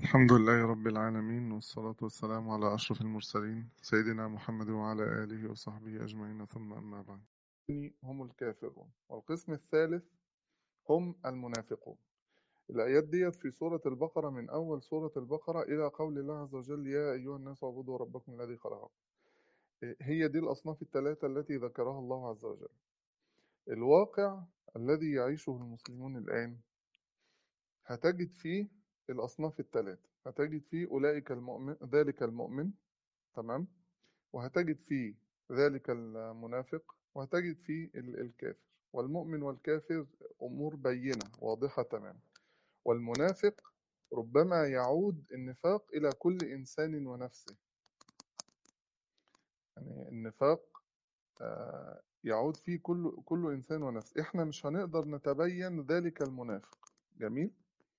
الحمد لله رب العالمين والصلاة والسلام على أشرف المرسلين سيدنا محمد وعلى آله وصحبه أجمعين ثم أما بعد هم الكافرون والقسم الثالث هم المنافقون الآيات ديت في سورة البقرة من أول سورة البقرة إلى قول الله عز وجل يا أيها الناس اعبدوا ربكم الذي خلقكم هي دي الأصناف الثلاثة التي ذكرها الله عز وجل الواقع الذي يعيشه المسلمون الآن هتجد فيه الأصناف الثلاثة هتجد فيه أولئك المؤمن ذلك المؤمن تمام وهتجد فيه ذلك المنافق وهتجد فيه الكافر والمؤمن والكافر أمور بينة واضحة تمام والمنافق ربما يعود النفاق إلى كل إنسان ونفسه يعني النفاق يعود فيه كل كل إنسان ونفسه إحنا مش هنقدر نتبين ذلك المنافق جميل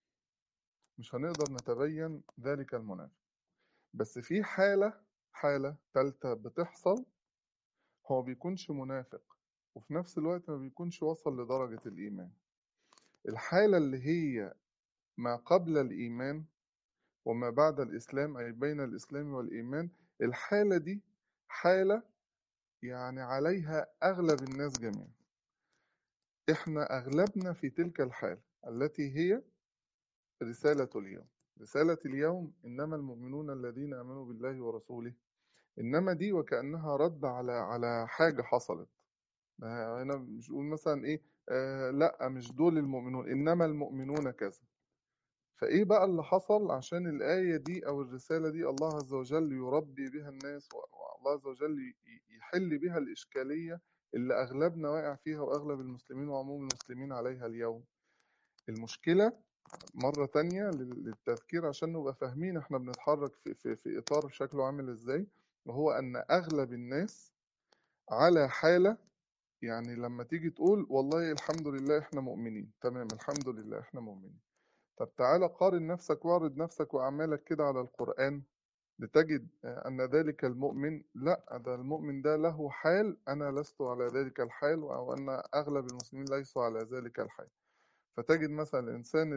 مش هنقدر نتبين ذلك المنافق بس في حالة حالة تالتة بتحصل هو بيكونش منافق وفي نفس الوقت ما بيكونش وصل لدرجة الإيمان الحالة اللي هي ما قبل الإيمان وما بعد الإسلام أي بين الإسلام والإيمان الحالة دي حالة يعني عليها أغلب الناس جميعا إحنا أغلبنا في تلك الحالة التي هي رسالة اليوم رسالة اليوم إنما المؤمنون الذين آمنوا بالله ورسوله إنما دي وكأنها رد على على حاجة حصلت هنا مش بقول مثلا إيه آه لا مش دول المؤمنون إنما المؤمنون كذا فإيه بقى اللي حصل عشان الآية دي أو الرسالة دي الله عز وجل يربي بها الناس والله عز وجل يحل بها الإشكالية اللي أغلبنا واقع فيها وأغلب المسلمين وعموم المسلمين عليها اليوم المشكلة مرة تانية للتذكير عشان نبقى فاهمين احنا بنتحرك في, في, في إطار شكله عامل ازاي وهو أن أغلب الناس على حالة يعني لما تيجي تقول والله الحمد لله احنا مؤمنين تمام الحمد لله احنا مؤمنين طب تعالى قارن نفسك واعرض نفسك وأعمالك كده على القرآن لتجد أن ذلك المؤمن لا ده المؤمن ده له حال أنا لست على ذلك الحال وأن أغلب المسلمين ليسوا على ذلك الحال فتجد مثلا الإنسان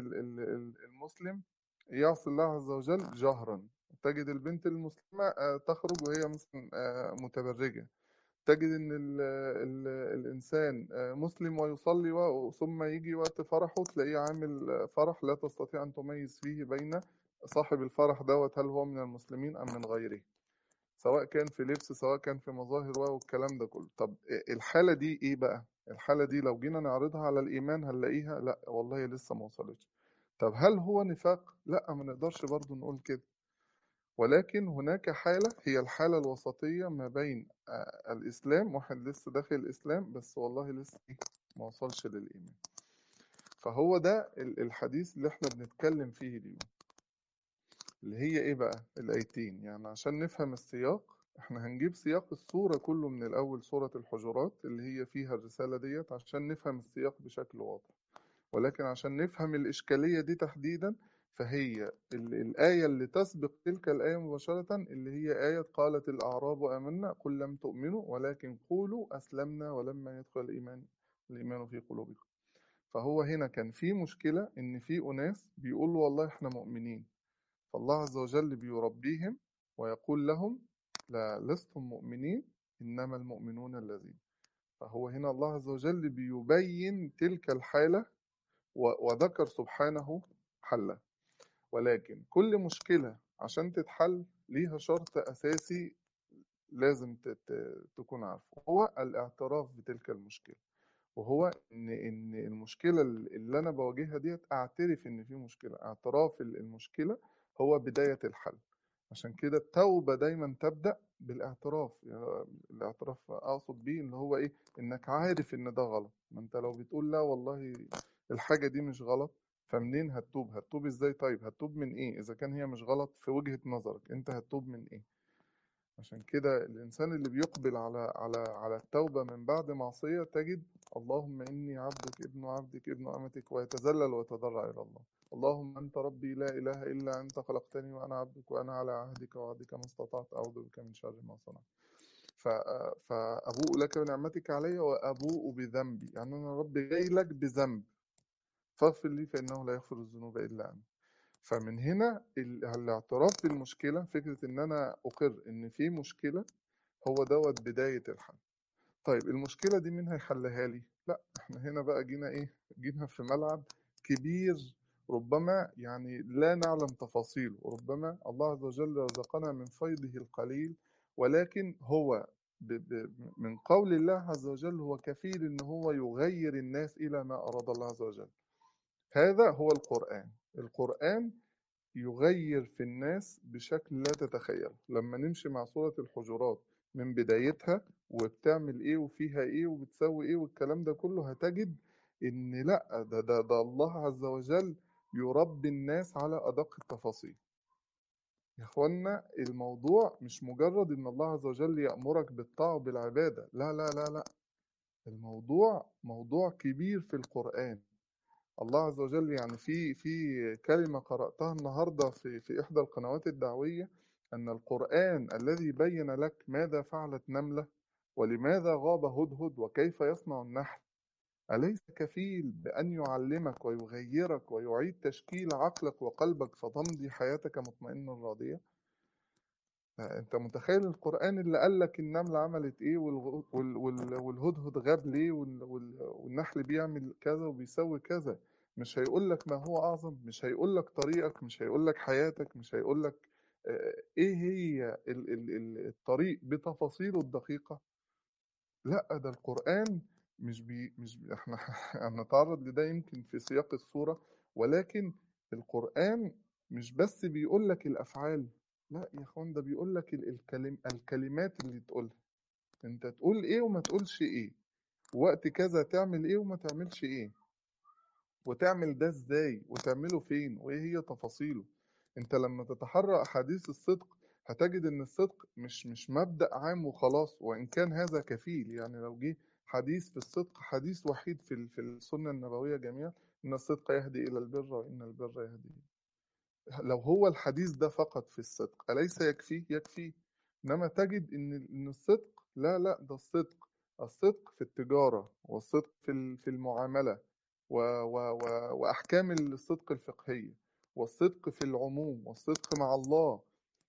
المسلم يعصي الله عز وجل جهرا تجد البنت المسلمة تخرج وهي مثلا متبرجة تجد ان ال ال الانسان مسلم ويصلي ثم يجي وقت فرحه تلاقيه عامل فرح لا تستطيع ان تميز فيه بين صاحب الفرح دوت هل هو من المسلمين ام من غيره سواء كان في لبس سواء كان في مظاهر والكلام ده كله طب الحالة دي ايه بقى الحالة دي لو جينا نعرضها على الإيمان هنلاقيها لا والله لسه ما وصلتش طب هل هو نفاق لا ما نقدرش برضو نقول كده ولكن هناك حالة هي الحالة الوسطية ما بين الإسلام واحد لسه داخل الإسلام بس والله لسه ما وصلش للإيمان فهو ده الحديث اللي احنا بنتكلم فيه اليوم اللي هي ايه بقى الايتين يعني عشان نفهم السياق احنا هنجيب سياق السورة كله من الأول سورة الحجرات اللي هي فيها الرسالة ديت عشان نفهم السياق بشكل واضح ولكن عشان نفهم الإشكالية دي تحديدا فهي الآية اللي تسبق تلك الآية مباشرة اللي هي آية قالت الأعراب آمنا قل لم تؤمنوا ولكن قولوا أسلمنا ولما يدخل الإيمان الإيمان في قلوبكم فهو هنا كان في مشكلة إن في أناس بيقولوا والله إحنا مؤمنين فالله عز وجل بيربيهم ويقول لهم لا لستم مؤمنين إنما المؤمنون الذين فهو هنا الله عز وجل بيبين تلك الحالة وذكر سبحانه حلها ولكن كل مشكلة عشان تتحل ليها شرط أساسي لازم تكون عارفه هو الاعتراف بتلك المشكلة وهو إن إن المشكلة اللي أنا بواجهها ديت أعترف إن في مشكلة اعتراف المشكلة هو بداية الحل عشان كده التوبة دايما تبدأ بالاعتراف يعني الاعتراف أقصد بيه إن هو إيه إنك عارف إن ده غلط ما أنت لو بتقول لا والله الحاجة دي مش غلط فمنين هتتوب هتتوب إزاي طيب هتتوب من إيه إذا كان هي مش غلط في وجهة نظرك أنت هتتوب من إيه عشان كده الإنسان اللي بيقبل على على على التوبة من بعد معصية تجد اللهم إني عبدك ابن عبدك ابن أمتك ويتذلل ويتضرع إلى الله اللهم أنت ربي لا إله إلا أنت خلقتني وأنا عبدك وأنا على عهدك ووعدك ما استطعت أعوذ بك من شر ما صنعت فأبوء لك بنعمتك علي وأبوء بذنبي يعني أنا ربي جاي لك بذنب فاغفر لي فإنه لا يغفر الذنوب إلا أنت فمن هنا ال- الاعتراف بالمشكلة فكرة إن أنا أقر إن في مشكلة هو دوت بداية الحل طيب المشكلة دي مين هيحلها لي؟ لا احنا هنا بقى جينا ايه؟ جينا في ملعب كبير ربما يعني لا نعلم تفاصيله ربما الله عز وجل رزقنا من فيضه القليل ولكن هو ب ب من قول الله عز وجل هو كفيل ان هو يغير الناس الى ما اراد الله عز وجل هذا هو القرآن القرآن يغير في الناس بشكل لا تتخيل لما نمشي مع سورة الحجرات من بدايتها وبتعمل ايه وفيها ايه وبتسوي ايه والكلام ده كله هتجد ان لا ده ده ده الله عز وجل يربي الناس على ادق التفاصيل يا اخوانا الموضوع مش مجرد ان الله عز وجل يأمرك بالطاعة وبالعبادة لا لا لا لا الموضوع موضوع كبير في القرآن الله عز وجل يعني في في كلمة قرأتها النهاردة في في إحدى القنوات الدعوية أن القرآن الذي بين لك ماذا فعلت نملة ولماذا غاب هدهد وكيف يصنع النحل أليس كفيل بأن يعلمك ويغيرك ويعيد تشكيل عقلك وقلبك فتمضي حياتك مطمئنا راضية انت متخيل القرآن اللي قال لك النملة عملت ايه والغ- وال- وال- والهدهد غاب ليه وال- وال- والنحل بيعمل كذا وبيسوي كذا مش هيقول لك ما هو أعظم مش هيقول لك طريقك مش هيقول لك حياتك مش هيقول لك آه، ايه هي ال- ال- ال- الطريق بتفاصيله الدقيقة لا ده القرآن مش بي مش بي احنا هنتعرض لده يمكن في سياق السورة ولكن القرآن مش بس بيقول لك الأفعال لا يا اخوان ده بيقول لك ال- الكلم الكلمات اللي تقولها انت تقول ايه وما تقولش ايه وقت كذا تعمل ايه وما تعملش ايه وتعمل ده ازاي وتعمله فين وايه هي تفاصيله انت لما تتحرى احاديث الصدق هتجد ان الصدق مش مش مبدأ عام وخلاص وان كان هذا كفيل يعني لو جه حديث في الصدق حديث وحيد في ال- في السنة النبوية جميعا ان الصدق يهدي الى البر وان البر يهدي لو هو الحديث ده فقط في الصدق أليس يكفيه؟ يكفيه إنما تجد إن إن الصدق لا لا ده الصدق الصدق في التجارة والصدق في ال- في المعاملة و و و وأحكام الصدق الفقهية والصدق في العموم والصدق مع الله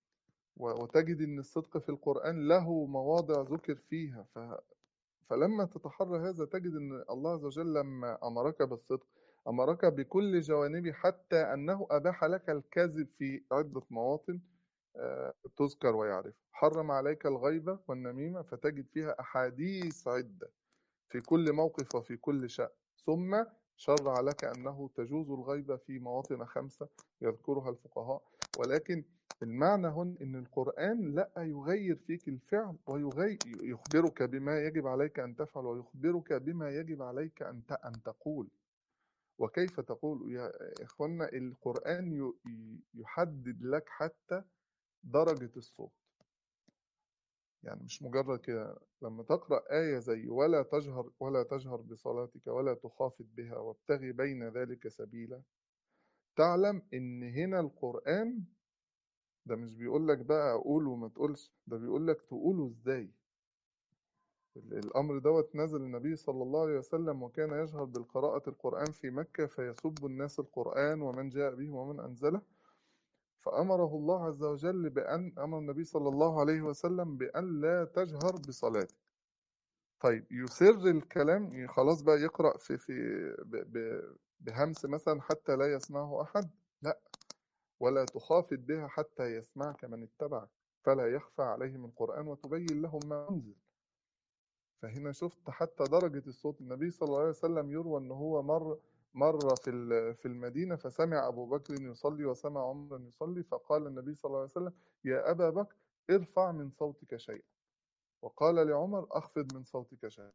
و- وتجد إن الصدق في القرآن له مواضع ذكر فيها ف فلما تتحرى هذا تجد أن الله عز وجل لما أمرك بالصدق أمرك بكل جوانبه حتى أنه أباح لك الكذب في عدة مواطن آه، تذكر ويعرف حرم عليك الغيبة والنميمة فتجد فيها أحاديث عدة في كل موقف وفي كل شأن ثم شرع لك أنه تجوز الغيبة في مواطن خمسة يذكرها الفقهاء ولكن المعنى هنا أن القرآن لا يغير فيك الفعل ويغير يخبرك بما يجب عليك أن تفعل ويخبرك بما يجب عليك أن ت- أن تقول وكيف تقول يا إخوانا القرآن ي- ي- يحدد لك حتى درجة الصوت يعني مش مجرد كده لما تقرأ آية زي ولا تجهر ولا تجهر بصلاتك ولا تخافت بها وابتغي بين ذلك سبيلا تعلم إن هنا القرآن ده مش بيقول لك بقى قول وما تقولش ده بيقول لك تقوله ازاي ال- الأمر دوت نزل النبي صلى الله عليه وسلم وكان يجهر بالقراءة القرآن في مكة فيسب الناس القرآن ومن جاء به ومن أنزله فأمره الله عز وجل بأن أمر النبي صلى الله عليه وسلم بأن لا تجهر بصلاتك طيب يسر الكلام خلاص بقى يقرأ في في ب- ب- بهمس مثلا حتى لا يسمعه أحد لا ولا تخافت بها حتى يسمعك من اتبعك فلا يخفى عليهم القرآن وتبين لهم ما أنزل فهنا شفت حتى درجة الصوت النبي صلى الله عليه وسلم يروى أن هو مر مر في ال- في المدينة فسمع أبو بكر يصلي وسمع عمر يصلي فقال النبي صلى الله عليه وسلم يا أبا بكر ارفع من صوتك شيئا وقال لعمر أخفض من صوتك شيئا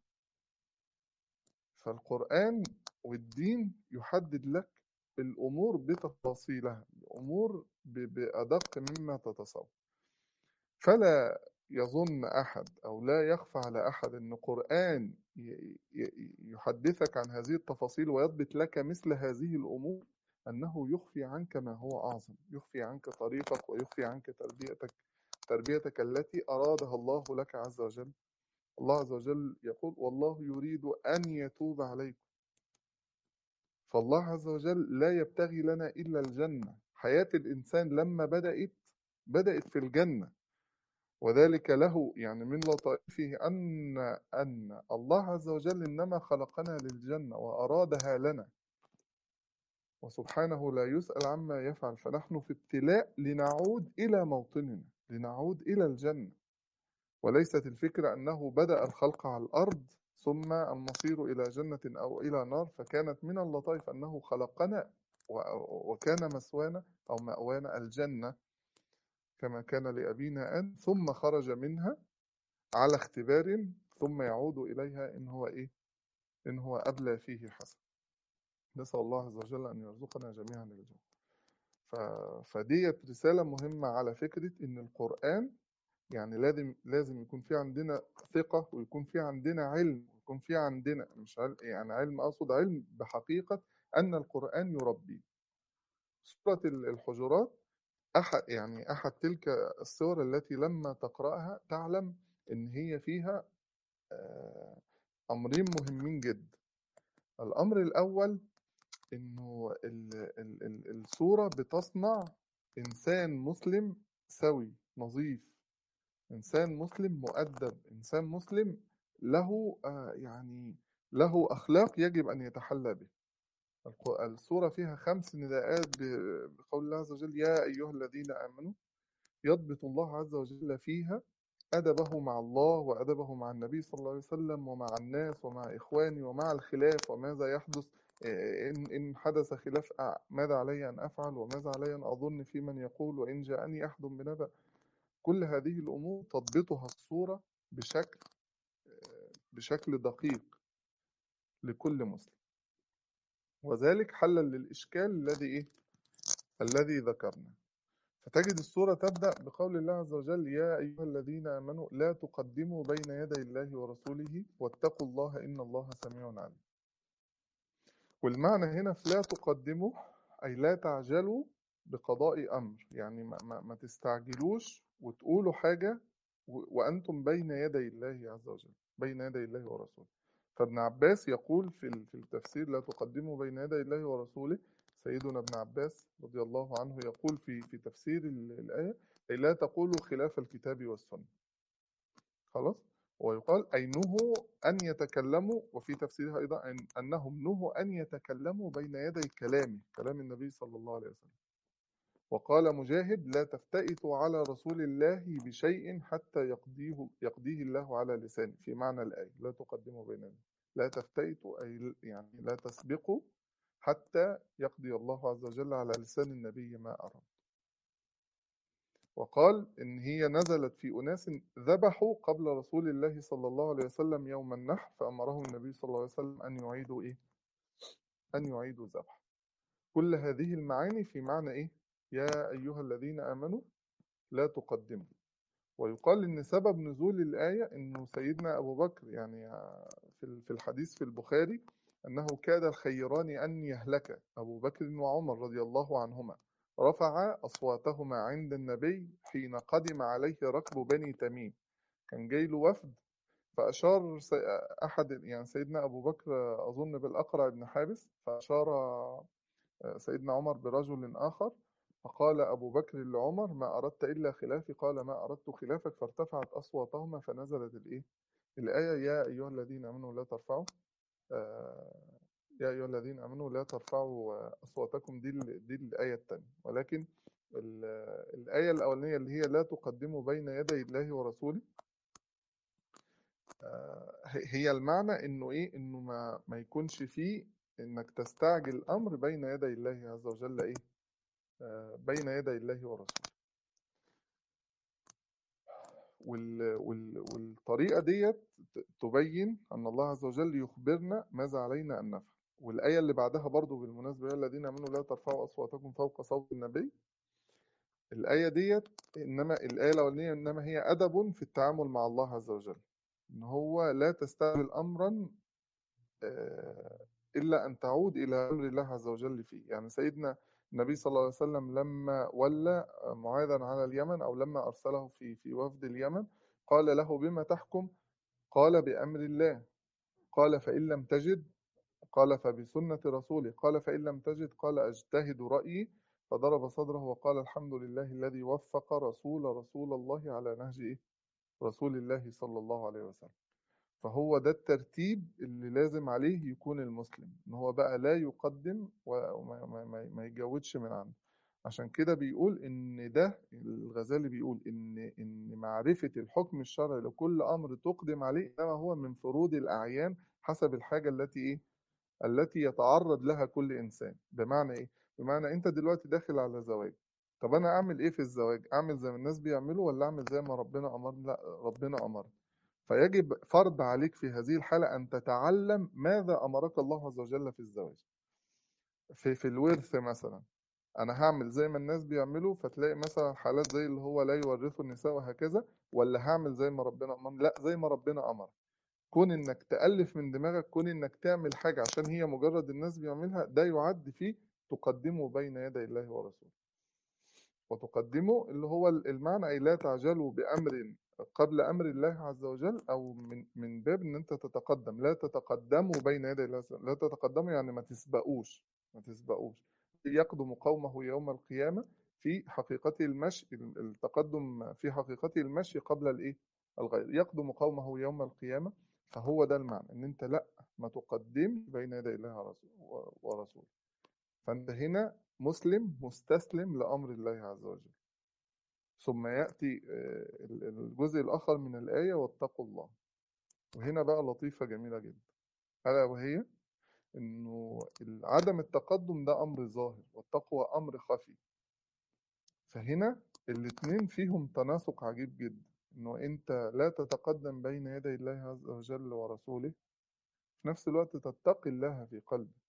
فالقرآن والدين يحدد لك الأمور بتفاصيلها الأمور ب- بأدق مما تتصور فلا يظن أحد أو لا يخفى على أحد أن قرآن ي- ي- يحدثك عن هذه التفاصيل ويضبط لك مثل هذه الأمور أنه يخفي عنك ما هو أعظم يخفي عنك طريقك ويخفي عنك تربيتك تربيتك التي أرادها الله لك عز وجل الله عز وجل يقول والله يريد أن يتوب عليكم فالله عز وجل لا يبتغي لنا إلا الجنة حياة الإنسان لما بدأت بدأت في الجنة وذلك له يعني من لطائفه أن أن الله عز وجل إنما خلقنا للجنة وأرادها لنا وسبحانه لا يسأل عما يفعل فنحن في ابتلاء لنعود إلى موطننا لنعود إلى الجنة وليست الفكرة أنه بدأ الخلق على الأرض ثم المصير إلى جنة أو إلى نار فكانت من اللطائف أنه خلقنا وكان مسوانا أو مأوانا الجنة كما كان لأبينا أن ثم خرج منها على اختبار ثم يعود إليها إن هو إيه إن هو أبلى فيه حسن نسأل الله عز وجل أن يرزقنا جميعا الجنة ف... فديت رسالة مهمة على فكرة إن القرآن يعني لازم لازم يكون في عندنا ثقة ويكون في عندنا علم ويكون في عندنا مش علم يعني علم أقصد علم بحقيقة أن القرآن يربي سورة الحجرات أحد يعني أحد تلك السور التي لما تقرأها تعلم إن هي فيها أمرين مهمين جدا الأمر الأول إنه ال ال ال السورة بتصنع إنسان مسلم سوي نظيف إنسان مسلم مؤدب إنسان مسلم له يعني له أخلاق يجب أن يتحلى به السورة فيها خمس نداءات بقول الله عز وجل يا أيها الذين آمنوا يضبط الله عز وجل فيها أدبه مع الله وأدبه مع النبي صلى الله عليه وسلم ومع الناس ومع إخواني ومع الخلاف وماذا يحدث إن, إن حدث خلاف ماذا علي أن أفعل وماذا علي أن أظن في من يقول وإن جاءني أحد بنبأ كل هذه الأمور تضبطها الصورة بشكل بشكل دقيق لكل مسلم وذلك حلا للإشكال الذي إيه؟ الذي ذكرنا فتجد السورة تبدأ بقول الله عز وجل يا أيها الذين آمنوا لا تقدموا بين يدي الله ورسوله واتقوا الله إن الله سميع عليم والمعنى هنا في لا تقدموا أي لا تعجلوا بقضاء أمر يعني ما, ما, ما تستعجلوش وتقولوا حاجة وأنتم بين يدي الله عز وجل بين يدي الله ورسوله فابن عباس يقول في في التفسير لا تقدموا بين يدي الله ورسوله سيدنا ابن عباس رضي الله عنه يقول في في تفسير الآية أي لا تقولوا خلاف الكتاب والسنة خلاص ويقال أي نهوا أن يتكلموا وفي تفسيرها أيضا أن أنهم نهوا أن يتكلموا بين يدي كلامه كلام النبي صلى الله عليه وسلم وقال مجاهد لا تفتئتوا على رسول الله بشيء حتى يقضيه يقضيه الله على لسانه في معنى الآية لا تقدموا بين يدي لا تفتئتوا أي يعني لا تسبقوا حتى يقضي الله عز وجل على لسان النبي ما أراد وقال إن هي نزلت في أناس ذبحوا قبل رسول الله صلى الله عليه وسلم يوم النحر فأمرهم النبي صلى الله عليه وسلم أن يعيدوا إيه؟ أن يعيدوا ذبح كل هذه المعاني في معنى إيه؟ يا أيها الذين آمنوا لا تقدموا ويقال إن سبب نزول الآية إنه سيدنا أبو بكر يعني في الحديث في البخاري أنه كاد الخيران أن يهلك أبو بكر وعمر رضي الله عنهما رفع أصواتهما عند النبي حين قدم عليه ركب بني تميم كان جاي له وفد فأشار أحد يعني سيدنا أبو بكر أظن بالأقرع بن حابس فأشار سيدنا عمر برجل آخر فقال أبو بكر لعمر ما أردت إلا خلافي قال ما أردت خلافك فارتفعت أصواتهما فنزلت الإيه؟ الآية يا أيها الذين آمنوا لا ترفعوا آه يا أيها الذين آمنوا لا ترفعوا أصواتكم دي دي الآية الثانية ولكن الآية الأولانية اللي هي لا تقدموا بين يدي الله ورسوله آه هي المعنى إنه إيه إنه ما ما يكونش فيه إنك تستعجل الأمر بين يدي الله عز وجل إيه آه بين يدي الله ورسوله وال وال والطريقة ديت تبين أن الله عز وجل يخبرنا ماذا علينا أن نفعل والآية اللي بعدها برضو بالمناسبة يا الذين آمنوا لا ترفعوا أصواتكم فوق صوت النبي الآية ديت إنما الآية الأولانية إنما هي أدب في التعامل مع الله عز وجل إن هو لا تستعمل أمرا إلا أن تعود إلى أمر الله عز وجل فيه يعني سيدنا النبي صلى الله عليه وسلم لما ولى معاذا على اليمن أو لما أرسله في في وفد اليمن قال له بما تحكم قال بأمر الله قال فإن لم تجد قال فبسنة رسوله قال فإن لم تجد قال أجتهد رأيي فضرب صدره وقال الحمد لله الذي وفق رسول رسول الله على نهج إيه؟ رسول الله صلى الله عليه وسلم فهو ده الترتيب اللي لازم عليه يكون المسلم ان هو بقى لا يقدم وما ما ما ما يجودش من عنده عشان كده بيقول ان ده الغزالي بيقول ان ان معرفة الحكم الشرعي لكل امر تقدم عليه انما هو من فروض الاعيان حسب الحاجة التي ايه التي يتعرض لها كل انسان بمعنى ايه بمعنى انت دلوقتي داخل على زواج طب انا اعمل ايه في الزواج اعمل زي ما الناس بيعملوا ولا اعمل زي ما ربنا امر لا ربنا امر فيجب فرض عليك في هذه الحالة أن تتعلم ماذا أمرك الله عز وجل في الزواج في في الورث مثلا أنا هعمل زي ما الناس بيعملوا فتلاقي مثلا حالات زي اللي هو لا يورث النساء وهكذا ولا هعمل زي ما ربنا أمر لا زي ما ربنا أمر كون إنك تألف من دماغك كون إنك تعمل حاجة عشان هي مجرد الناس بيعملها ده يعد فيه تقدمه بين يدي الله ورسوله وتقدمه اللي هو المعنى أي لا تعجلوا بأمر قبل أمر الله عز وجل أو من من باب إن أنت تتقدم لا تتقدموا بين يدي الله عز وجل. لا تتقدموا يعني ما تسبقوش ما تسبقوش يقدم قومه يوم القيامة في حقيقته المشي التقدم في حقيقته المشي قبل الإيه الغير يقدم قومه يوم القيامة فهو ده المعنى إن أنت لا ما تقدم بين يدي الله ورسوله فأنت هنا مسلم مستسلم لأمر الله عز وجل ثم يأتي الجزء الآخر من الآية واتقوا الله وهنا بقى لطيفة جميلة جدا ألا وهي إنه عدم التقدم ده أمر ظاهر والتقوى أمر خفي فهنا الاتنين فيهم تناسق عجيب جدا إنه أنت لا تتقدم بين يدي الله عز وجل ورسوله في نفس الوقت تتقي الله في قلبك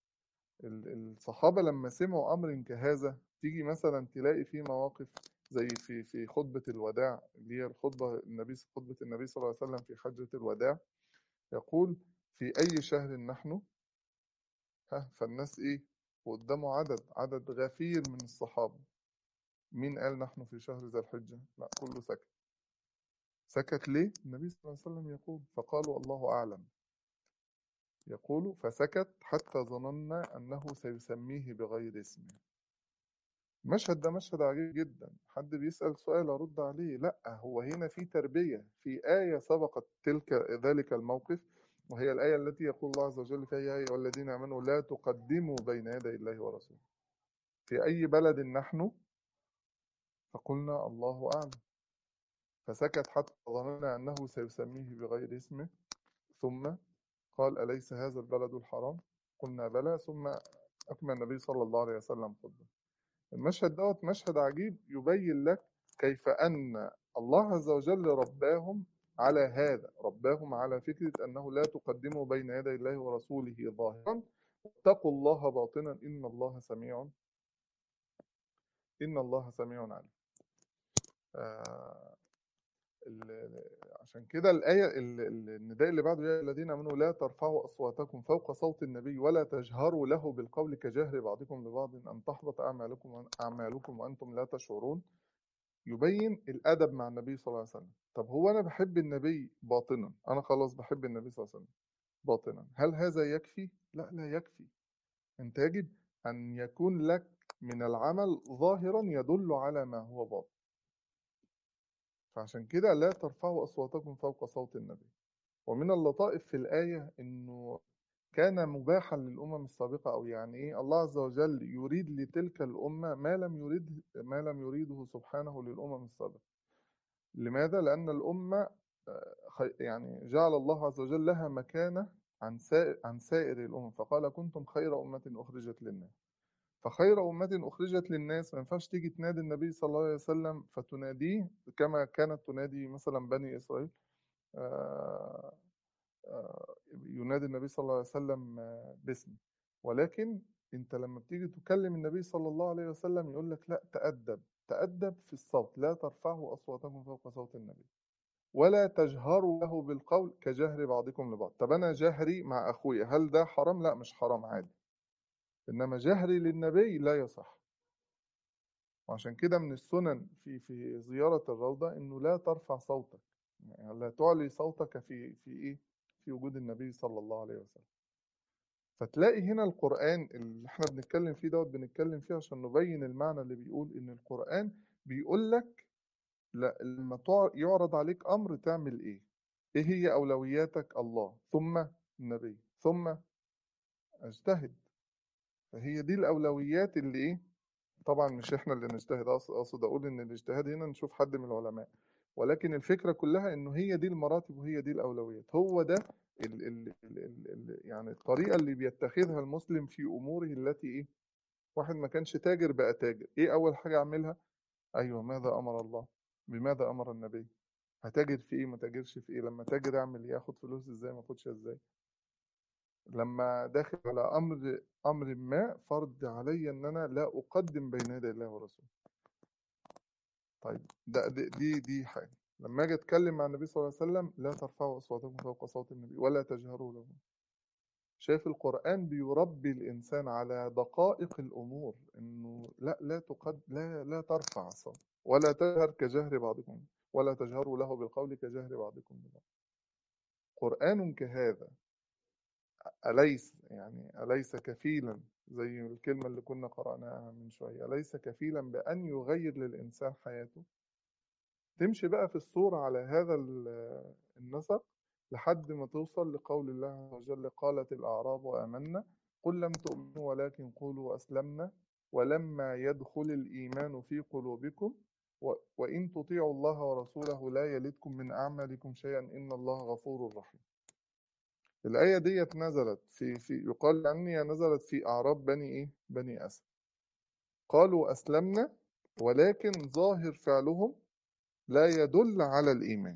الصحابة لما سمعوا أمر كهذا تيجي مثلا تلاقي في مواقف زي في في خطبة الوداع اللي هي الخطبة النبي خطبة النبي صلى الله عليه وسلم في حجة الوداع يقول في أي شهر نحن ها فالناس إيه وقدامه عدد عدد غفير من الصحابة مين قال نحن في شهر ذي الحجة لا كله سكت سكت ليه النبي صلى الله عليه وسلم يقول فقالوا الله أعلم يقول فسكت حتى ظننا أنه سيسميه بغير اسمه المشهد ده مشهد عجيب جدا حد بيسأل سؤال أرد عليه لا هو هنا في تربية في آية سبقت تلك ذلك الموقف وهي الآية التي يقول الله عز وجل فيها يا أيها الذين آمنوا لا تقدموا بين يدي الله ورسوله في أي بلد نحن فقلنا الله أعلم فسكت حتى ظننا أنه سيسميه بغير اسمه ثم قال أليس هذا البلد الحرام قلنا بلى ثم أكمل النبي صلى الله عليه وسلم خطبه المشهد دوت مشهد عجيب يبين لك كيف أن الله عز وجل رباهم على هذا رباهم على فكرة أنه لا تقدموا بين يدي الله ورسوله ظاهرا اتقوا الله باطنا إن الله سميع إن الله سميع عليم آه عشان كده الآية النداء اللي بعده يا الذين آمنوا لا ترفعوا أصواتكم فوق صوت النبي ولا تجهروا له بالقول كجهر بعضكم لبعض أن تحبط أعمالكم أعمالكم وأنتم لا تشعرون يبين الأدب مع النبي صلى الله عليه وسلم طب هو أنا بحب النبي باطنا أنا خلاص بحب النبي صلى الله عليه وسلم باطنا هل هذا يكفي؟ لا لا يكفي أنت يجب أن يكون لك من العمل ظاهرا يدل على ما هو باطن فعشان كده لا ترفعوا أصواتكم فوق صوت النبي ومن اللطائف في الآية إنه كان مباحا للأمم السابقة أو يعني إيه الله عز وجل يريد لتلك الأمة ما لم يريد ما لم يريده سبحانه للأمم السابقة لماذا؟ لأن الأمة يعني جعل الله عز وجل لها مكانة عن سائر عن سائر الأمم فقال كنتم خير أمة أخرجت للناس فخير أمة أخرجت للناس ما ينفعش تيجي تنادي النبي صلى الله عليه وسلم فتناديه كما كانت تنادي مثلا بني إسرائيل ينادي النبي صلى الله عليه وسلم باسمه ولكن انت لما بتيجي تكلم النبي صلى الله عليه وسلم يقول لك لا تأدب تأدب في الصوت لا ترفعوا أصواتكم فوق صوت النبي ولا تجهروا له بالقول كجهر بعضكم لبعض طب أنا جهري مع أخويا هل ده حرام؟ لا مش حرام عادي إنما جهري للنبي لا يصح وعشان كده من السنن في في زيارة الروضة إنه لا ترفع صوتك يعني لا تعلي صوتك في في إيه؟ في وجود النبي صلى الله عليه وسلم فتلاقي هنا القرآن اللي احنا بنتكلم فيه دوت بنتكلم فيه عشان نبين المعنى اللي بيقول ان القرآن بيقول لك لا لما تع- يعرض عليك امر تعمل ايه ايه هي اولوياتك الله ثم النبي ثم اجتهد فهي دي الاولويات اللي ايه طبعا مش احنا اللي نجتهد أقصد أقصد اقول ان الاجتهاد هنا نشوف حد من العلماء ولكن الفكرة كلها انه هي دي المراتب وهي دي الاولويات هو ده ال ال ال ال ال يعني الطريقة اللي بيتخذها المسلم في اموره التي ايه واحد ما كانش تاجر بقى تاجر ايه اول حاجة اعملها ايوه ماذا امر الله بماذا امر النبي هتاجر في ايه ما تاجرش في ايه لما تاجر اعمل ايه اخد فلوس ازاي ما اخدش ازاي لما داخل على امر امر ما فرض علي ان انا لا اقدم بين يدي الله ورسوله طيب ده دي دي, دي حاجه لما اجي اتكلم مع النبي صلى الله عليه وسلم لا ترفعوا اصواتكم فوق صوت النبي ولا تجهروا له شايف القرآن بيربي الإنسان على دقائق الأمور إنه لا لا تقد لا لا ترفع صوت ولا تجهر كجهر بعضكم ولا تجهروا له بالقول كجهر بعضكم ببعض قرآن كهذا أليس يعني أليس كفيلا زي الكلمة اللي كنا قرأناها من شوية أليس كفيلا بأن يغير للإنسان حياته تمشي بقى في الصورة على هذا ال- النسق لحد ما توصل لقول الله عز وجل قالت الأعراب آمنا قل لم تؤمنوا ولكن قولوا أسلمنا ولما يدخل الإيمان في قلوبكم و- وإن تطيعوا الله ورسوله لا يلدكم من أعمالكم شيئا إن الله غفور رحيم الآية ديت نزلت في في يقال عني نزلت في أعراب بني إيه؟ بني أسد قالوا أسلمنا ولكن ظاهر فعلهم لا يدل على الإيمان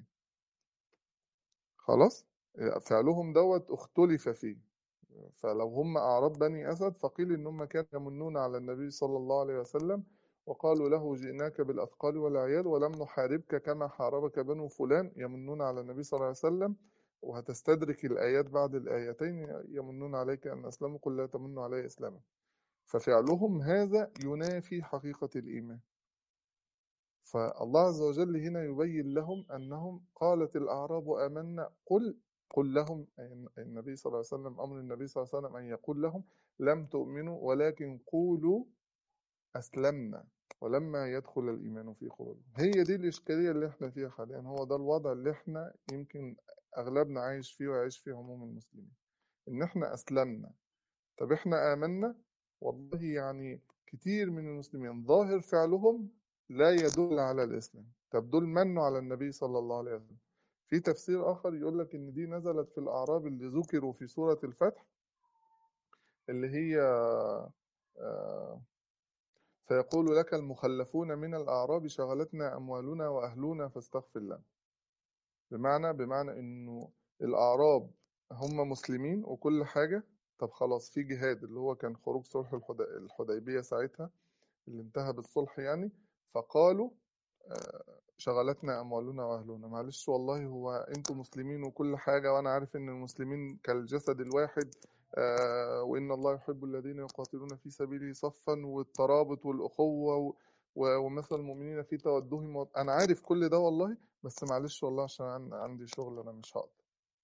خلاص فعلهم دوت اختلف فيه فلو هم أعراب بني أسد فقيل إن هم كانوا يمنون على النبي صلى الله عليه وسلم وقالوا له جئناك بالأثقال والعيال ولم نحاربك كما حاربك بنو فلان يمنون على النبي صلى الله عليه وسلم وهتستدرك الآيات بعد الآيتين يمنون عليك أن أسلموا قل لا تمنوا علي إسلاما ففعلهم هذا ينافي حقيقة الإيمان فالله عز وجل هنا يبين لهم أنهم قالت الأعراب آمنا قل قل لهم أي النبي صلى الله عليه وسلم أمر النبي صلى الله عليه وسلم أن يقول لهم لم تؤمنوا ولكن قولوا أسلمنا ولما يدخل الإيمان في قلوبكم هي دي الإشكالية اللي احنا فيها حاليا هو ده الوضع اللي احنا يمكن أغلبنا عايش فيه وعايش فيه عموم المسلمين إن احنا أسلمنا طب احنا آمنا والله يعني كتير من المسلمين ظاهر فعلهم لا يدل على الإسلام طب دول منوا على النبي صلى الله عليه وسلم في تفسير آخر يقول لك إن دي نزلت في الأعراب اللي ذكروا في سورة الفتح اللي هي آه، فيقول لك المخلفون من الأعراب شغلتنا أموالنا وأهلنا فاستغفر لنا بمعنى بمعنى إنه الأعراب هم مسلمين وكل حاجة طب خلاص في جهاد اللي هو كان خروج صلح الحدي- الحديبية ساعتها اللي انتهى بالصلح يعني فقالوا آه، شغلتنا أموالنا وأهلنا معلش والله هو أنتوا مسلمين وكل حاجة وأنا عارف إن المسلمين كالجسد الواحد آه، وإن الله يحب الذين يقاتلون في سبيله صفا والترابط والأخوة و- و- ومثل المؤمنين في تودهم و- أنا عارف كل ده والله بس معلش والله عشان عن- عندي شغل أنا مش هقدر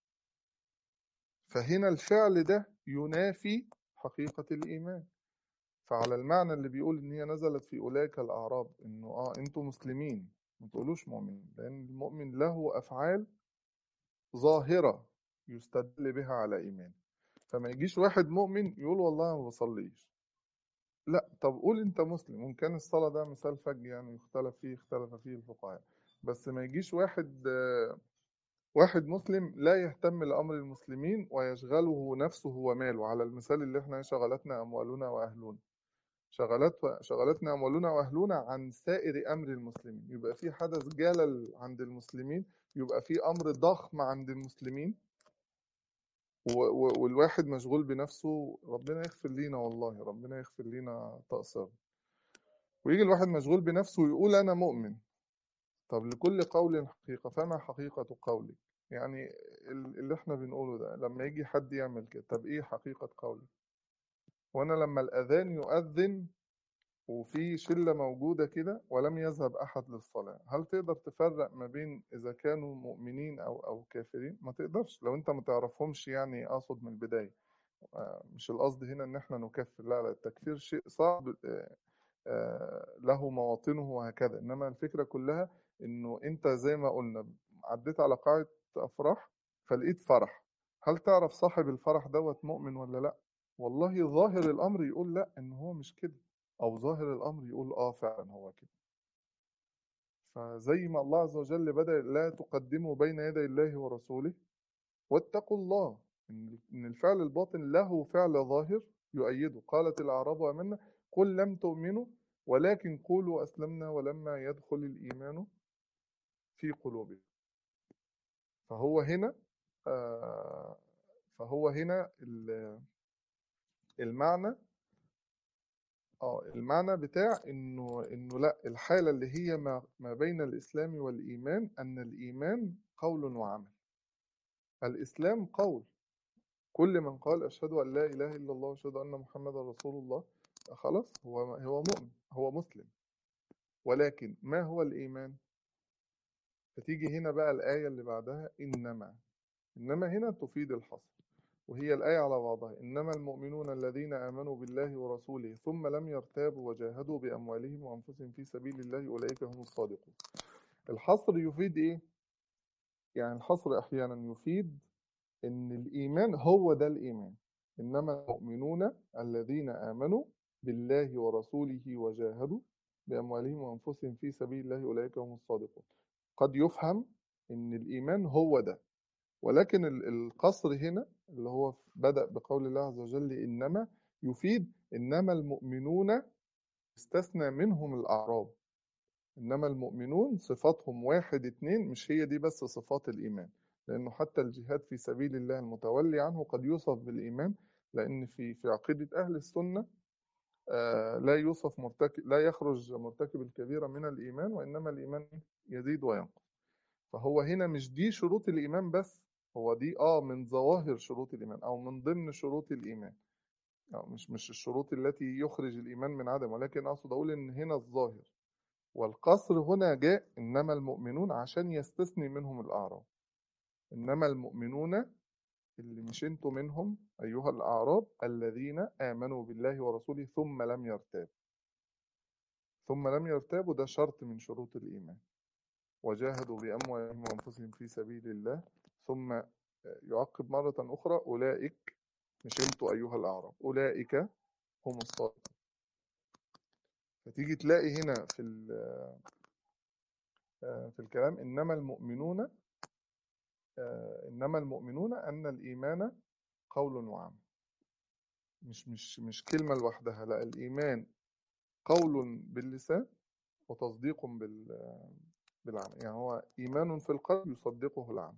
فهنا الفعل ده ينافي حقيقة الإيمان فعلى المعنى اللي بيقول ان هي نزلت في اولئك الاعراب انه اه انتوا مسلمين ما تقولوش مؤمنين لان المؤمن له افعال ظاهره يستدل بها على ايمان فما يجيش واحد مؤمن يقول والله ما بصليش لا طب قول انت مسلم وان كان الصلاه ده مثال فج يعني يختلف فيه اختلف فيه الفقهاء بس ما يجيش واحد آه، واحد مسلم لا يهتم لامر المسلمين ويشغله نفسه وماله على المثال اللي احنا شغلتنا اموالنا واهلنا شغلت شغلتنا أموالنا وأهلنا عن سائر أمر المسلمين يبقى في حدث جلل عند المسلمين يبقى في أمر ضخم عند المسلمين و- و- والواحد مشغول بنفسه ربنا يغفر لينا والله ربنا يغفر لينا تقصير ويجي الواحد مشغول بنفسه ويقول أنا مؤمن طب لكل قول حقيقة فما حقيقة قولك يعني ال- اللي احنا بنقوله ده لما يجي حد يعمل كده طب ايه حقيقة قولك وانا لما الأذان يؤذن وفي شلة موجودة كده ولم يذهب أحد للصلاة هل تقدر تفرق ما بين إذا كانوا مؤمنين أو أو كافرين ما تقدرش لو أنت ما تعرفهمش يعني أقصد من البداية آه، مش القصد هنا ان احنا نكفر لا لا التكفير شيء صعب آه، آه، له مواطنه وهكذا انما الفكره كلها انه انت زي ما قلنا عديت على قاعه افراح فلقيت فرح هل تعرف صاحب الفرح دوت مؤمن ولا لا والله ظاهر الامر يقول لا ان هو مش كده او ظاهر الامر يقول اه فعلا هو كده فزي ما الله عز وجل بدأ لا تقدموا بين يدي الله ورسوله واتقوا الله إن إن الفعل الباطن له فعل ظاهر يؤيده قالت الأعراب آمنا قل لم تؤمنوا ولكن قولوا أسلمنا ولما يدخل الإيمان في قلوبكم فهو هنا آه، فهو هنا ال- المعنى اه المعنى بتاع انه انه لا الحاله اللي هي ما ما بين الاسلام والايمان ان الايمان قول وعمل الاسلام قول كل من قال أشهد أن لا إله إلا الله وأشهد أن محمدا رسول الله خلاص هو هو مؤمن هو مسلم ولكن ما هو الإيمان؟ فتيجي هنا بقى الآية اللي بعدها إنما إنما هنا تفيد الحصر وهي الآية على بعضها إنما المؤمنون الذين آمنوا بالله ورسوله ثم لم يرتابوا وجاهدوا بأموالهم وأنفسهم في سبيل الله أولئك هم الصادقون الحصر يفيد إيه؟ يعني الحصر أحيانا يفيد إن الإيمان هو ده الإيمان إنما المؤمنون الذين آمنوا بالله ورسوله وجاهدوا بأموالهم وأنفسهم في سبيل الله أولئك هم الصادقون قد يفهم إن الإيمان هو ده ولكن ال- القصر هنا اللي هو بدأ بقول الله عز وجل إنما يفيد إنما المؤمنون استثنى منهم الأعراب إنما المؤمنون صفاتهم واحد اتنين مش هي دي بس صفات الإيمان لأنه حتى الجهاد في سبيل الله المتولي عنه قد يوصف بالإيمان لأن في في عقيدة أهل السنة آه، لا يوصف مرتكب لا يخرج مرتكب الكبيرة من الإيمان وإنما الإيمان يزيد وينقص فهو هنا مش دي شروط الإيمان بس هو دي آه من ظواهر شروط الإيمان أو من ضمن شروط الإيمان أو مش مش الشروط التي يخرج الإيمان من عدم ولكن أقصد أقول إن هنا الظاهر والقصر هنا جاء إنما المؤمنون عشان يستثني منهم الأعراب إنما المؤمنون اللي مش انتوا منهم أيها الأعراب الذين آمنوا بالله ورسوله ثم لم يرتابوا ثم لم يرتابوا ده شرط من شروط الإيمان وجاهدوا بأموالهم وأنفسهم في سبيل الله ثم يعقب مرة أخرى أولئك مش انتوا أيها الأعراب أولئك هم الصادقون فتيجي تلاقي هنا في ال- في الكلام إنما المؤمنون إنما المؤمنون أن الإيمان قول وعمل مش مش مش كلمة لوحدها لا الإيمان قول باللسان وتصديق بال بالعمل يعني هو إيمان في القلب يصدقه العمل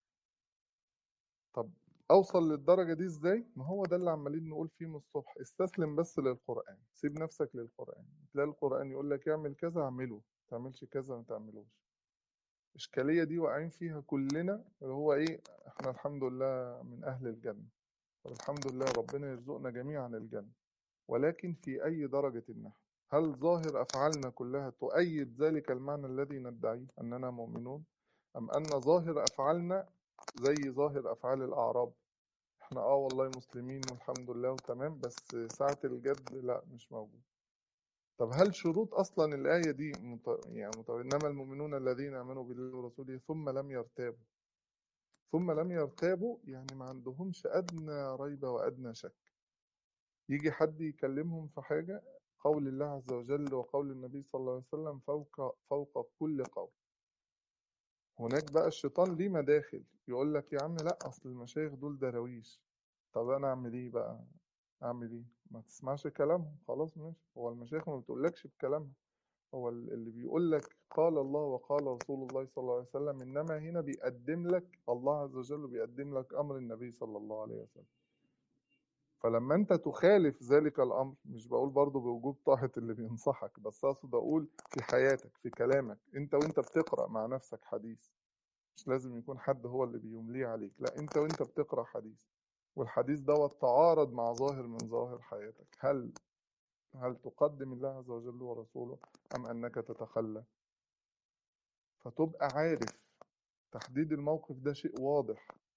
طب أوصل للدرجة دي إزاي؟ ما هو ده اللي عمالين نقول فيه من الصبح استسلم بس للقرآن سيب نفسك للقرآن تلاقي القرآن يقول لك اعمل كذا اعمله ما تعملش كذا ما تعملوش الإشكالية دي واقعين فيها كلنا اللي هو إيه إحنا الحمد لله من أهل الجنة طب الحمد لله ربنا يرزقنا جميعا الجنة ولكن في أي درجة نحن هل ظاهر أفعالنا كلها تؤيد ذلك المعنى الذي ندعيه أننا مؤمنون أم أن ظاهر أفعالنا زي ظاهر أفعال الأعراب احنا اه والله مسلمين والحمد لله وتمام بس ساعة الجد لا مش موجود طب هل شروط أصلا الآية دي مت... يعني مت... إنما المؤمنون الذين آمنوا بالله ورسوله ثم لم يرتابوا ثم لم يرتابوا يعني ما عندهمش أدنى ريب وأدنى شك يجي حد يكلمهم في حاجة قول الله عز وجل وقول النبي صلى الله عليه وسلم فوق فوق كل قول هناك بقى الشيطان ليه مداخل يقول لك يا عم لا أصل المشايخ دول دراويش طب أنا أعمل إيه بقى أعمل إيه ما تسمعش كلامهم خلاص ماشي هو المشايخ ما بتقولكش بكلامها هو اللي بيقول لك قال الله وقال رسول الله صلى الله عليه وسلم إنما هنا بيقدم لك الله عز وجل بيقدم لك أمر النبي صلى الله عليه وسلم فلما انت تخالف ذلك الامر مش بقول برضو بوجود طاعة اللي بينصحك بس اقصد اقول في حياتك في كلامك انت وانت بتقرا مع نفسك حديث مش لازم يكون حد هو اللي بيمليه عليك لا انت وانت بتقرا حديث والحديث دوت تعارض مع ظاهر من ظواهر حياتك هل هل تقدم الله عز وجل ورسوله ام انك تتخلى فتبقى عارف تحديد الموقف ده شيء واضح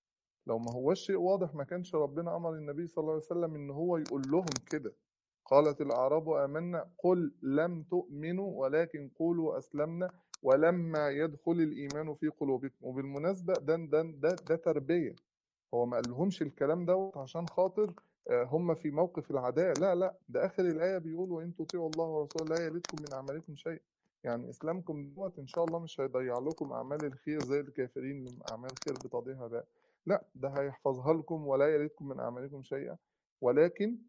لو ما هوش شيء واضح ما كانش ربنا أمر النبي صلى الله عليه وسلم إن هو يقول لهم كده قالت الأعراب آمنا قل لم تؤمنوا ولكن قولوا أسلمنا ولما يدخل الإيمان في قلوبكم وبالمناسبة ده ده ده, ده تربية هو ما قالهمش الكلام دوت عشان خاطر آه، هم في موقف العداء لا لا ده آخر الآية بيقول وإن تطيعوا الله ورسوله لا يلدكم من أعمالكم شيء يعني إسلامكم دوت إن شاء الله مش هيضيع لكم أعمال الخير زي الكافرين اللي أعمال خير بتضيعها بقى لا ده هيحفظها لكم ولا يلدكم من أعمالكم شيئا ولكن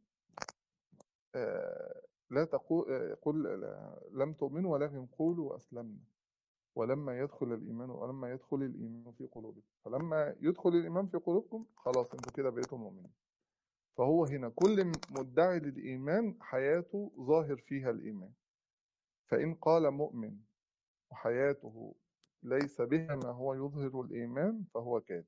آه، لا تقول آه، قل لا- لم تؤمنوا ولكن قولوا أسلمنا ولما يدخل الإيمان ولما يدخل الإيمان في قلوبكم فلما يدخل الإيمان في قلوبكم خلاص انتوا كده بقيتوا مؤمنين فهو هنا كل مدعي للإيمان حياته ظاهر فيها الإيمان فإن قال مؤمن وحياته ليس بها ما هو يظهر الإيمان فهو كاذب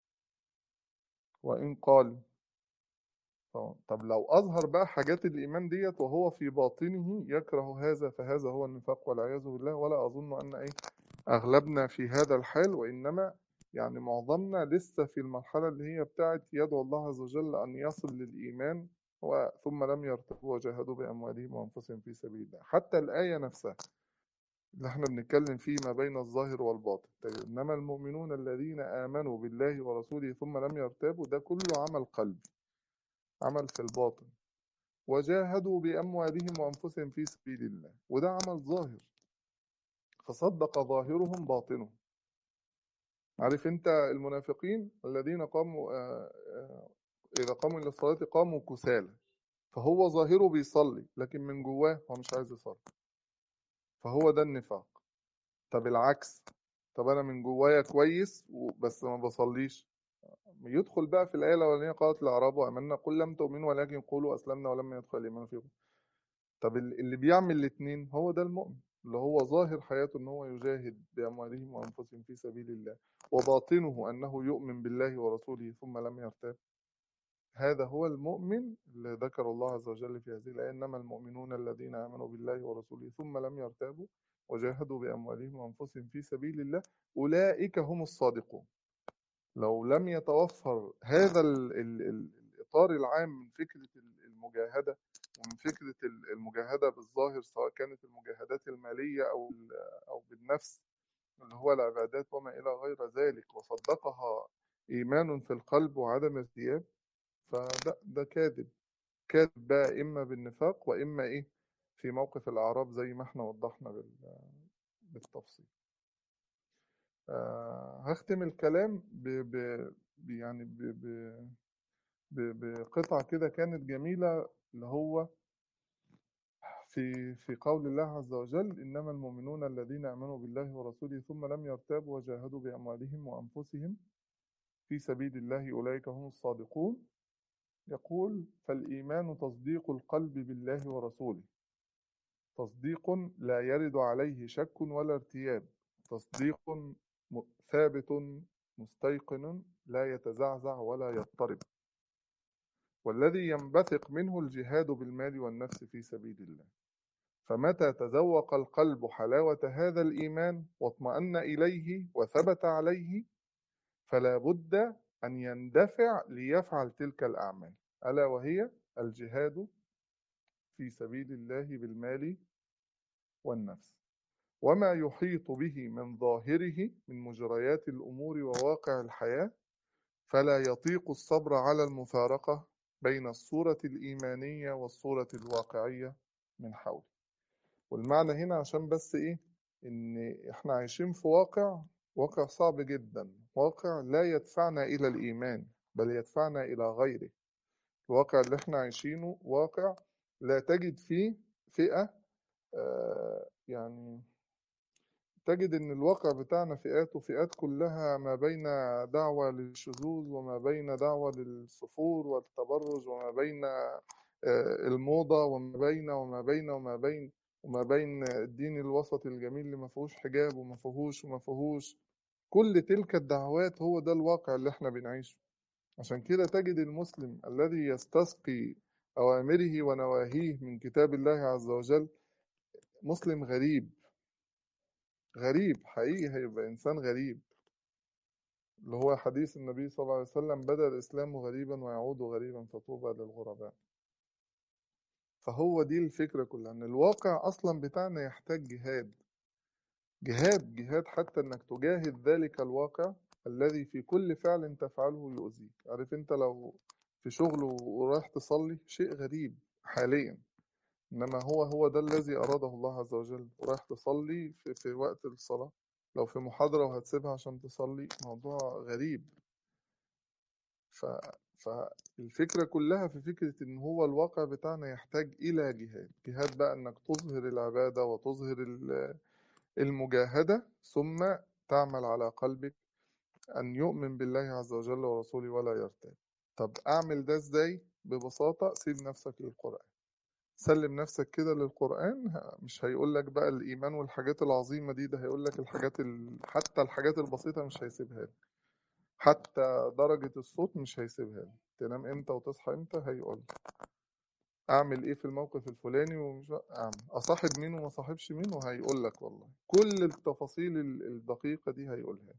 وإن قال اه طب لو أظهر بقى حاجات الإيمان ديت وهو في باطنه يكره هذا فهذا هو النفاق والعياذ بالله ولا أظن أن إيه أغلبنا في هذا الحال وإنما يعني معظمنا لسه في المرحلة اللي هي بتاعت يدعو الله عز وجل أن يصل للإيمان و- ثم لم يرتبوا وجاهدوا بأموالهم وأنفسهم في سبيل الله حتى الآية نفسها اللي احنا بنتكلم فيه ما بين الظاهر والباطن طيب إنما المؤمنون الذين آمنوا بالله ورسوله ثم لم يرتابوا ده كله عمل قلب عمل في الباطن وجاهدوا بأموالهم وأنفسهم في سبيل الله وده عمل ظاهر فصدق ظاهرهم باطنهم عارف انت المنافقين الذين قاموا آه، آه، إذا قاموا إلى الصلاة قاموا كسالى فهو ظاهره بيصلي لكن من جواه هو مش عايز يصلي فهو ده النفاق طب العكس طب أنا من جوايا كويس و- بس ما بصليش يدخل بقى في الآية الأولانية قالت الأعراب آمنا قل لم تؤمنوا ولكن قولوا أسلمنا ولما يدخل الإيمان فيكم طب ال- اللي بيعمل الاتنين هو ده المؤمن اللي هو ظاهر حياته ان هو يجاهد بأموالهم وأنفسهم في سبيل الله وباطنه أنه يؤمن بالله ورسوله ثم لم يرتاب هذا هو المؤمن اللي ذكر الله عز وجل في هذه الآية إنما المؤمنون الذين آمنوا بالله ورسوله ثم لم يرتابوا وجاهدوا بأموالهم وأنفسهم في سبيل الله أولئك هم الصادقون لو لم يتوفر هذا ال ال ال الإطار العام من فكرة ال- المجاهدة ومن فكرة ال- المجاهدة بالظاهر سواء كانت المجاهدات المالية أو ال- أو بالنفس اللي هو العبادات وما إلى غير ذلك وصدقها إيمان في القلب وعدم ارتياب فده ده كاذب كاذب بقى إما بالنفاق وإما إيه في موقف الأعراب زي ما احنا وضحنا بال- بالتفصيل آه، هختم الكلام ب ب ب- يعني ب ب ب- بقطعة كده كانت جميلة اللي هو في في قول الله عز وجل إنما المؤمنون الذين آمنوا بالله ورسوله ثم لم يرتابوا وجاهدوا بأموالهم وأنفسهم في سبيل الله أولئك هم الصادقون يقول فالإيمان تصديق القلب بالله ورسوله تصديق لا يرد عليه شك ولا ارتياب تصديق م- ثابت مستيقن لا يتزعزع ولا يضطرب والذي ينبثق منه الجهاد بالمال والنفس في سبيل الله فمتى تذوق القلب حلاوة هذا الإيمان واطمأن إليه وثبت عليه فلا بد أن يندفع ليفعل تلك الأعمال ألا وهي الجهاد في سبيل الله بالمال والنفس وما يحيط به من ظاهره من مجريات الأمور وواقع الحياة فلا يطيق الصبر على المفارقة بين الصورة الإيمانية والصورة الواقعية من حوله والمعنى هنا عشان بس إيه إن إحنا عايشين في واقع واقع صعب جدا واقع لا يدفعنا إلى الإيمان بل يدفعنا إلى غيره الواقع اللي إحنا عايشينه واقع لا تجد فيه فئة آه، يعني تجد ان الواقع بتاعنا فئات وفئات كلها ما بين دعوة للشذوذ وما بين دعوة للصفور والتبرج وما بين آه، الموضة وما بين وما بين وما بين وما بين الدين الوسط الجميل اللي ما فيهوش حجاب وما فيهوش وما فيهوش كل تلك الدعوات هو ده الواقع اللي احنا بنعيشه عشان كده تجد المسلم الذي يستسقي أوامره ونواهيه من كتاب الله عز وجل مسلم غريب غريب حقيقي هيبقى إنسان غريب اللي هو حديث النبي صلى الله عليه وسلم بدأ الإسلام غريبا ويعود غريبا فطوبى للغرباء فهو دي الفكرة كلها إن الواقع أصلا بتاعنا يحتاج جهاد جهاد جهاد حتى إنك تجاهد ذلك الواقع الذي في كل فعل تفعله يؤذيك عارف أنت لو في شغل ورايح تصلي شيء غريب حاليا إنما هو هو ده الذي أراده الله عز وجل ورايح تصلي في, في وقت الصلاة لو في محاضرة وهتسيبها عشان تصلي موضوع غريب ف... فالفكرة كلها في فكرة إن هو الواقع بتاعنا يحتاج إلى جهاد جهاد بقى إنك تظهر العبادة وتظهر ال- المجاهدة ثم تعمل على قلبك أن يؤمن بالله عز وجل ورسوله ولا يرتاب طب أعمل ده إزاي؟ ببساطة سيب نفسك للقرآن سلم نفسك كده للقرآن ه- مش هيقول لك بقى الإيمان والحاجات العظيمة دي ده هيقول لك الحاجات ال... حتى الحاجات البسيطة مش هيسيبها لك حتى درجة الصوت مش هيسيبها لك تنام امتى وتصحى امتى هيقول لك. اعمل ايه في الموقف الفلاني ومش اعمل اصاحب مين وما صاحبش مين وهيقول لك والله كل التفاصيل ال- الدقيقة دي هيقولها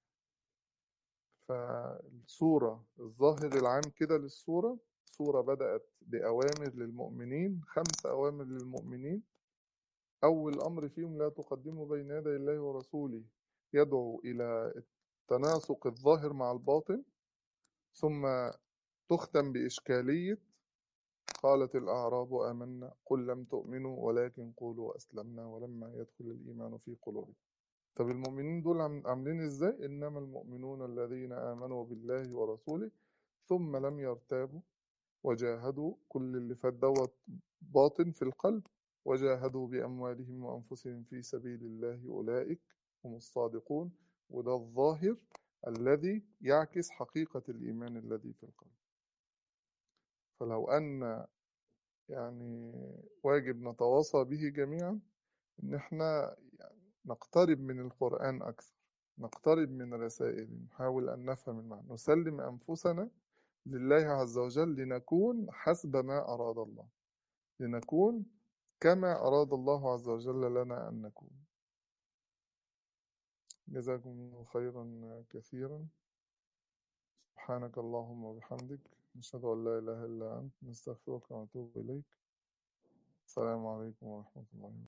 فالصورة الظاهر العام كده للصورة صورة بدأت بأوامر للمؤمنين خمس أوامر للمؤمنين أول أمر فيهم لا تقدموا بين يدي الله ورسوله يدعو إلى التناسق الظاهر مع الباطن ثم تختم بإشكالية قالت الأعراب آمنا قل لم تؤمنوا ولكن قولوا أسلمنا ولما يدخل الإيمان في قلوبكم طب المؤمنين دول عم- عاملين إزاي إنما المؤمنون الذين آمنوا بالله ورسوله ثم لم يرتابوا وجاهدوا كل اللي فات دوت باطن في القلب وجاهدوا بأموالهم وأنفسهم في سبيل الله أولئك هم الصادقون وده الظاهر الذي يعكس حقيقة الإيمان الذي في القلب فلو أن يعني واجب نتواصى به جميعا إن إحنا يعني نقترب من القرآن أكثر نقترب من رسائله نحاول أن نفهم المعنى نسلم أنفسنا لله عز وجل لنكون حسب ما أراد الله لنكون كما أراد الله عز وجل لنا أن نكون جزاكم الله خيرا كثيرا سبحانك اللهم وبحمدك نشهد أن لا إله إلا أنت نستغفرك ونتوب إليك السلام عليكم ورحمة الله